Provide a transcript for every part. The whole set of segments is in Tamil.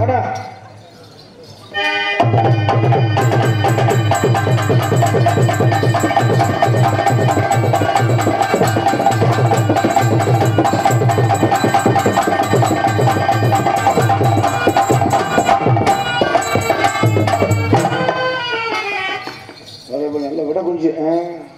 வாடா அதே போல நல்ல விட குஞ்சு ஆ.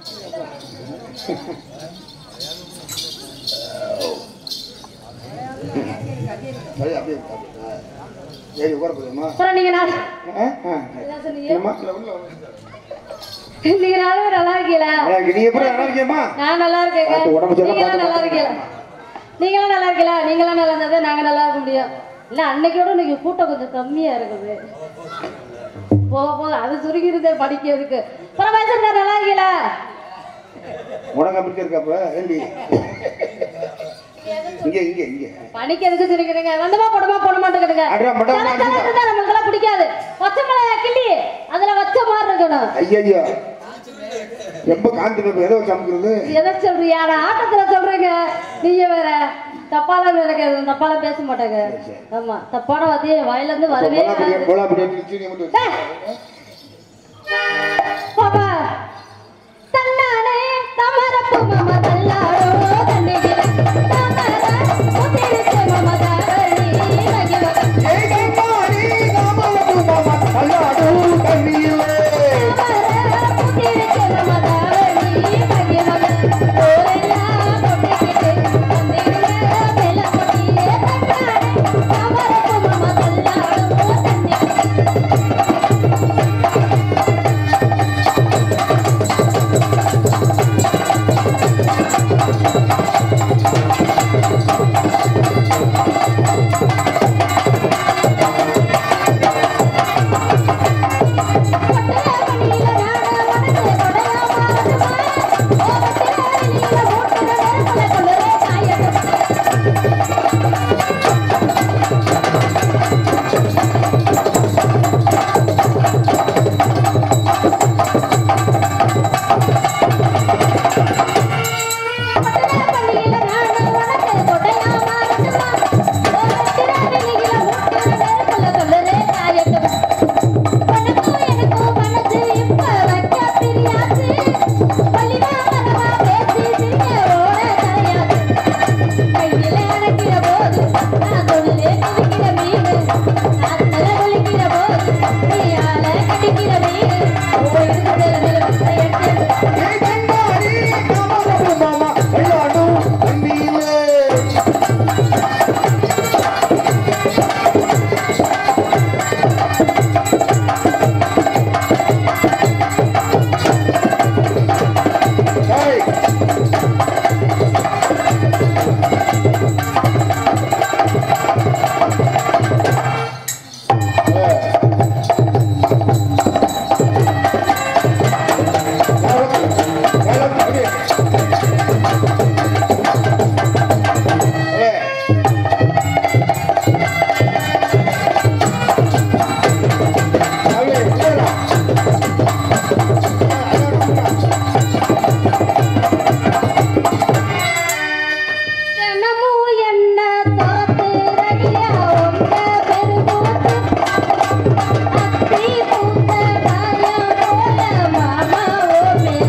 அப்படியே, அப்படியே, அப்படியே. ஏறி உட்கார போதுமா அப்புறம் நீங்க நான் என்ன சொன்னீங்க நீங்க நாலு பேர் நல்லா இருக்கீங்களா நீ எப்படி நல்லா இருக்கியம்மா நான் நல்லா இருக்கேங்க பார்த்து உடம்பு சரியில்லை, நீங்களும் பார்த்து நல்லா இருக்கீங்களா நீங்களும் நல்லா இருக்கீங்களா நீங்களும் நல்லா இருந்தா நாங்க நல்லா இருக்க முடியும் இல்ல அன்னைக்கோட இன்னைக்கு கூட்டம் கொஞ்சம் கம்மியா இருக்குது போக போக அது சுருங்கிருந்தே படிக்கிறதுக்கு பிரபாசன் சார் நல்லா இருக்கீங்களா உனக்கு அப்படி இருக்காப்ப ஏண்டி இங்க இங்க இங்க படிக்கிறதுக்கு சுருங்கிறீங்க வந்தமா போடமா போட மாட்டேங்குதுங்க அட்ரா, மட்டம் சில அடிச்சுக்கோ. சமயத்துல நம்மளுக்கெல்லாம் பிடிக்காது பச்சை மிளகா கிள்ளி அதுல வச்ச மாதிரி இருக்கணும் ஐயோ ரொம்ப காந்தி பேப்பர் எதை வச்சு அமுக்குறது எதை சொல்றியா நான் ஆட்டத்துல சொல்றேங்க நீங்க வேற தப்பாலாம் எனக்கு தப்பாலாம் பேச மாட்டாங்க ஆமா தப்பான வார்த்தையே வாயில இருந்து வரவே போலா வராது. பிரியாணி போலா பிரியாணி சீனி மட்டும் வச்சு. டேய். பாப்பா தன்னானே தமரப்பு மம தல்லாடோ தன்னிகில தமர முதிரிச்ச மம தாரணி நகிவ ஏய் கண்ணாடி நாமலு மாமா கல்லாடு கண்ணியிலே தமர முதிரிச்ச மம தாரணி நகிவ ஓரெல்லா கொட்டிக்கிட்டு வந்திருந்த மேல கொட்டியே தன்னானே தமரப்பு மம தல்லாடோ தன்னிகில ஏய் கண்ணாடி நாமலு மாமா கல்லாடு கண்ணியிலே ஏய் தினமும் என்ன தோத்துறடியா உங்க பெருமூத்து அத்தி பூத்த காயம் போல மாமா ஓமே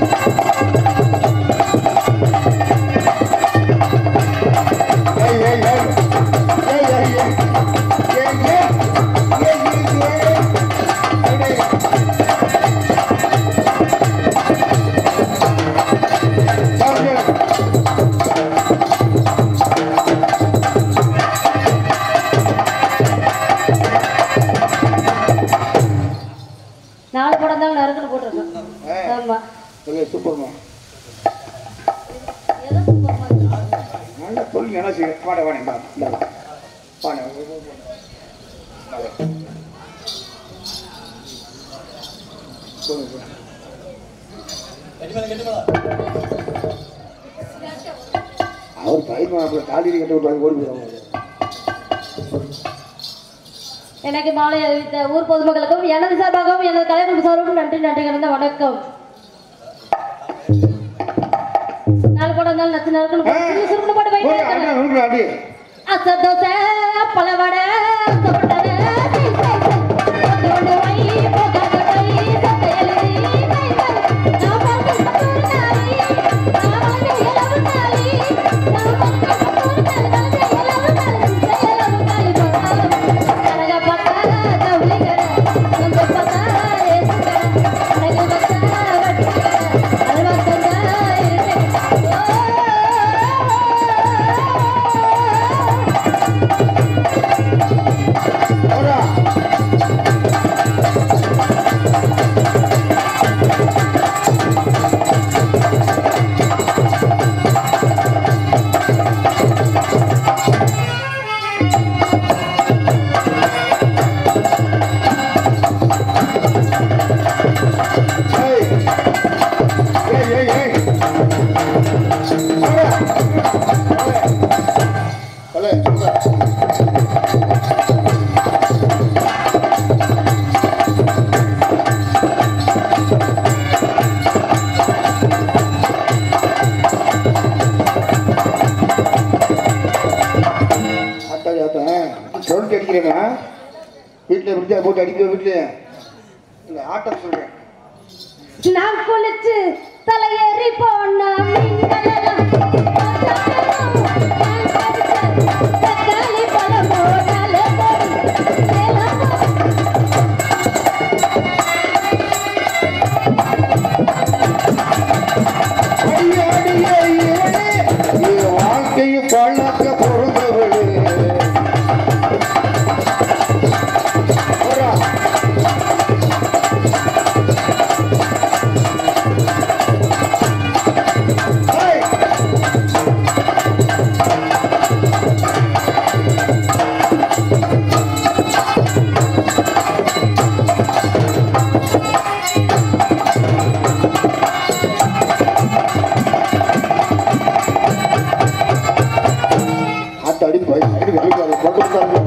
நாலு படம் தான் நறுக்குன்னு போட்டிருக்கேன் ஆமா சூப்பர்மா எதை சூப்பர் மார்க்கெட்? நல்லா சொல்லி என்ன செய்ய வாட வாடா வாடா வாடா சொல்லுங்க அவர் பயிர் அப்புறம் தாலி கட்ட விட்டு ஓடி போயிடுவாங்க எனக்கு மாலை அறிவித்த ஊர் பொதுமக்களுக்கும் எனது சார்பாகவும் எனது கலைஞர் சார்பாகவும் நன்றி நன்றி கலந்த வணக்கம் நாலு படம் இருந்தாலும் நச்சு நறுக்குன்னு சுருக்குன்னு போட்டு போயிட்டே இருக்கணும் அடி அச தோசை பழவடை சொட்டடை சொல்லிட்டு அடிக்கிறேங்க வீட்டில் விட்டு போட்டு அடிக்க வீட்டில் இல்லை ஆட்டம் சொல்கிறேன் நான் குளிச்சு தலையேறி போனா மின்னலெல்லாம் தக்காளி பழம் போடால போடு சேலம் அடியே, அடியே, ஏழே, என் வாழ்க்கையை பாழாக்க பிறந்தவளே. போடா. ஏய், ஆட்ட அடி போய் அடி அடிக்காது போட்டு விட்டாரு.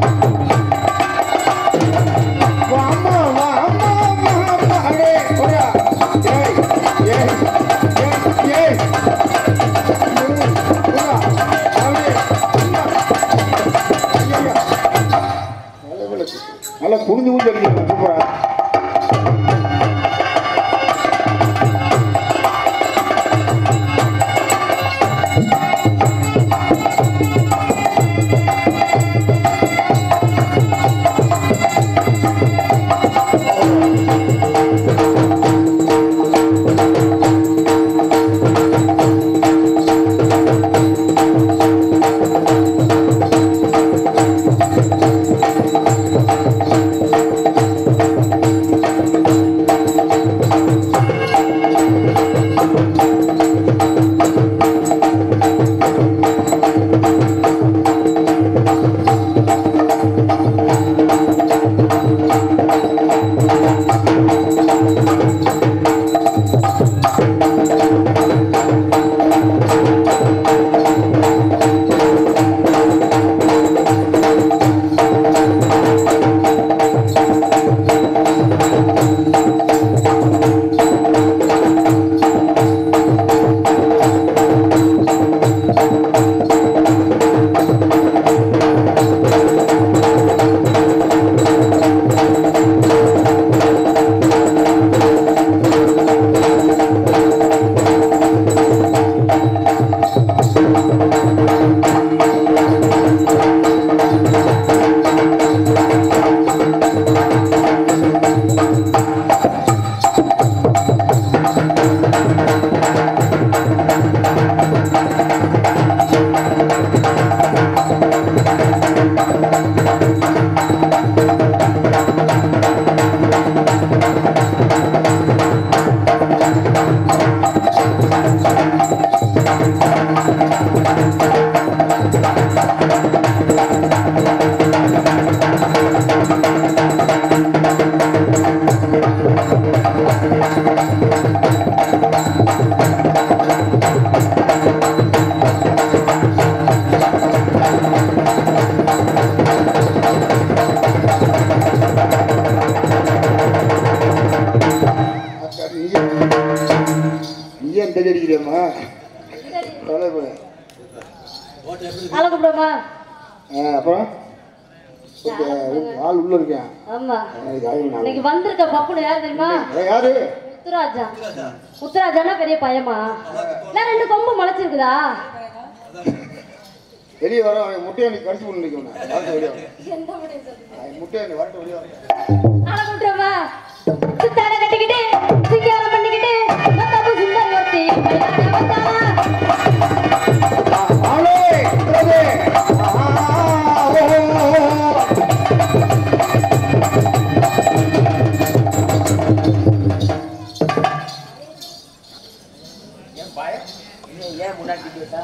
வா அம்மா, வா அம்மா, அம்மா, அம்மா, அடே, போடா. ஏய், ஏய், ஏய், ஏய். ம், போடா. அடே, அம்மா. ஐயையோ. நல்ல வேலை. நல்லா குனிஞ்சு குனிஞ்சு அடிக்கிறேன் சூப்பரா நீயே இந்த அடிக்கிறியம்மா தலைவர் ஆள கூப்பிடுமா ஆ அப்புறம் ஓகே, ஆள் உள்ள இருக்கேன் ஆமா எனக்கு ஆயுள் நாள். இன்னைக்கு வந்திருக்க பப்புனு யார் தெரியுமா ஏய், யாரு முத்துராஜா முத்துராஜானா பெரிய பையமா இல்ல ரெண்டு கொம்பு முளைச்சிருக்குதா வெளியே வர அவன் முட்டையை நீ கடிச்சு கொண்டு நிற்கணும் வரட்டு வெளியே வர. முட்டையை நீ வரட்டு வெளியே வர. ஆள கூப்பிடுமா சித்தாட கட்டிக்கிட்டு சிங்காரம் பண்ணிக்கிட்டு மத்தாப்பு சுந்தர் ஒருத்தி பையனா வந்தாளா? ஆ, ஆளே, உத்தரவு. ஆ, ஓ, ஓ, ஓ. ஏன் முன்னாடி விட்டா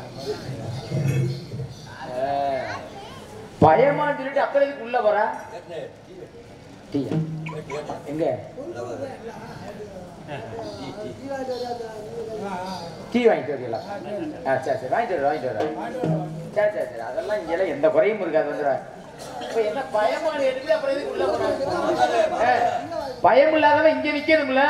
பயமான்னு சொல்லிட்டு அப்புறம் எதுக்கு உள்ள வரா டீயா எங்க டீ வாங்கிட்டு வரீங்களா ஆ சரி சரி வாங்கிட்டு வர வாங்கிட்டு வர சரி சரி சரி அதெல்லாம் இங்கெல்லாம் எந்த குறையும் இருக்காது வந்துடுறேன் இப்போ என்ன பயமா எடுத்து அப்புறம் எதுக்கு உள்ள போறாங்க பயம் இல்லாதவன் இங்க நிக்கணும்ல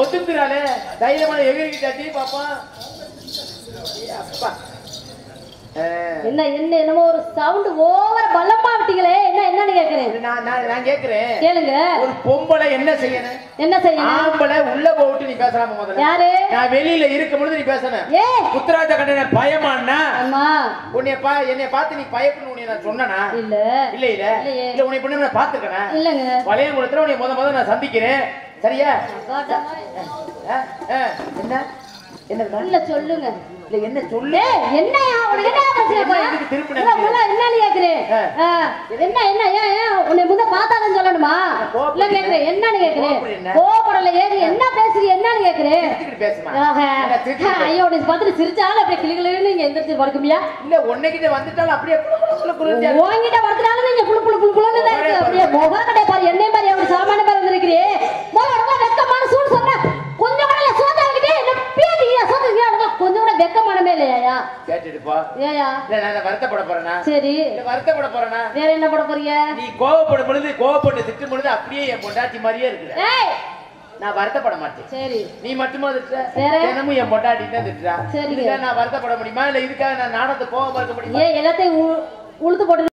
ஒதுக்குறாளே தைரியமான எகிரிக்கிட்டா டீ பாப்பா ஏய் அப்பா ஆ. என்ன என்ன என்னமோ ஒரு சவுண்ட் ஓவர பலமா விட்டீங்களே என்ன என்னன்னு கேக்குறேன் நான் நான் நான் கேக்குறேன் கேளுங்க ஒரு பொம்பளை என்ன செய்யணும் என்ன செய்யணும் ஆம்பளை உள்ள போட்டு நீ பேசலாமா முதல்ல யாரு நான் வெளியில இருக்கும் பொழுது நீ பேசணும் ஏ புத்திராஜ கண்டன பயமானா அம்மா உன்னைய பா என்னைய பார்த்து நீ பயப்படணும் உன்னை நான் சொன்னனா இல்ல இல்ல இல்ல இல்லையே. இல்ல உன்னை பண்ணி நான் பாத்துக்கணும் இல்லங்க பழைய குளத்துல உன்னை முத முத நான் சந்திக்கிறேன் சரியா காட்டாம. ஆ, ஆ, என்ன என்ன இல்ல சொல்லுங்க இல்ல என்ன சொல்லு ஏய், என்னய்யா உனக்கு என்ன பிரச்சனை இப்ப? என்ன இதுக்கு திருப்பின? இல்ல, முதல்ல என்னன்னு கேக்குறேன் ஆ. ஆ, என்ன என்ன ஏன் ஏன் உன்னை முத பார்த்தாலும் சொல்லணுமா கோபப்படு இல்ல கேக்குறேன் என்னன்னு கேக்குறேன் கோபப்படு என்ன? கோபப்படல ஏது என்ன பேசுறீ என்னன்னு கேக்குறேன் திருத்திக்கிட்டு பேசுமா ஆஹா. என்ன திருத்திக்கிட்டு பேசு. ஐயோ உன்னை பார்த்துட்டு சிரிச்சாலும் அப்படியே கிளி கிளின்னு இங்க எந்திரிச்சு படுக்குமியா இல்ல உன்னைக்கிட்ட வந்துட்டாலும் அப்படியே குளு குளு குளு குளுன்னு உன்கிட்ட வரதுனால நீங்க புளு புளு புளு புளுன்னு தான் இருக்கு அப்படியே முகம் கிடையாது பாரு என்னை மாதிரி ஒரு சாமானிய மாதிரி வந்திருக்கிறே முதல்ல உடனே வெக்கமான சூடு சொன்ன கொஞ்சம் கூட இல்ல சோதாக்கிட்டே என்ன பேதியா சோதாக்கியா கொஞ்சம் கூட வெக்கமானமே இல்லையா கேட்டுட்டு போ ஏயா இல்ல நான் வருத்தப்பட போறேனா சரி இல்ல வருத்தப்பட போறேனா வேற என்ன போட போறீங்க நீ கோவப்படும் பொழுது கோவப்பட்டு திட்டும் பொழுது அப்படியே என் பொண்டாட்டி மாதிரியே இருக்குது ஏய் நான் வருத்தப்பட மாட்டேன் சரி நீ மட்டுமா திட்டுற வேற? தினமும் என் பொண்டாட்டி தான் திட்டுறா சரிங்க. இதுக்காக நான் வருத்தப்பட முடியுமா இல்ல இதுக்காக நான் நாடகத்தை கோவமா இருக்க முடியுமா ஏன் எல்லாத்தையும் உ- உளுத்து போட்டு